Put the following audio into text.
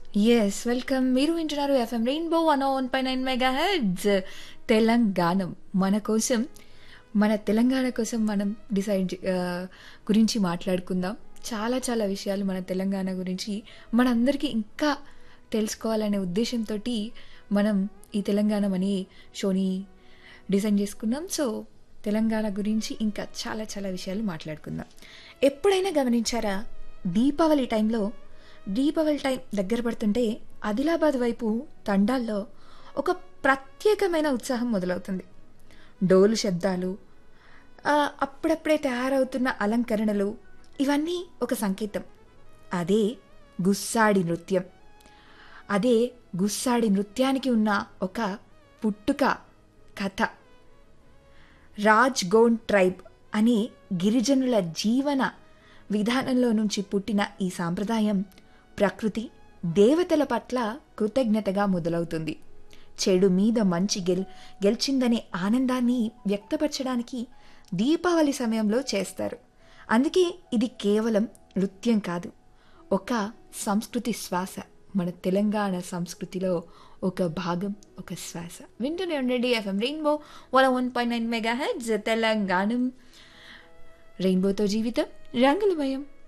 yes welcome మీరు వింటున్నారు F M rainbow one one పై నైన్ మెగా హెడ్స్ తెలంగాణ మన కోసం మన తెలంగాణ కోసం మనం డిసైడ్ గురించి మాట్లాడుకుందాం చాలా చాలా విషయాలు మన తెలంగాణ గురించి మనందరికీ ఇంకా తెలుసుకోవాలనే ఉద్దేశంతో మనం ఈ తెలంగాణ అనే షోని డిజైన్ చేసుకున్నాం సో తెలంగాణ గురించి ఇంకా చాలా చాలా విషయాలు మాట్లాడుకుందాం ఎప్పుడైనా గమనించారా దీపావళి టైంలో దీపావళి టైం దగ్గర పడుతుంటే ఆదిలాబాద్ వైపు తండాల్లో ఒక ప్రత్యేకమైన ఉత్సాహం మొదలవుతుంది డోలు శబ్దాలు ఆ, అప్పుడప్పుడే తయారవుతున్న అలంకరణలు ఇవన్నీ ఒక సంకేతం అదే గుస్సాడి నృత్యం అదే గుస్సాడి నృత్యానికి ఉన్న ఒక పుట్టుక కథ రాజ్ గోండ్ ట్రైబ్ అనే గిరిజనుల జీవన విధానంలో నుంచి పుట్టిన ఈ సాంప్రదాయం ప్రకృతి దేవతల పట్ల కృతజ్ఞతగా మొదలవుతుంది చెడు మీద మంచి గెల్ గెలిచిందనే ఆనందాన్ని వ్యక్తపరచడానికి దీపావళి సమయంలో చేస్తారు అందుకే ఇది కేవలం నృత్యం కాదు ఒక సంస్కృతి శ్వాస మన తెలంగాణ సంస్కృతిలో ఒక భాగం ఒక శ్వాస వింటూనే ఉండండి F M rainbow one one point nine mega heads Telangana రెయిన్బోతో జీవితం రంగులమయం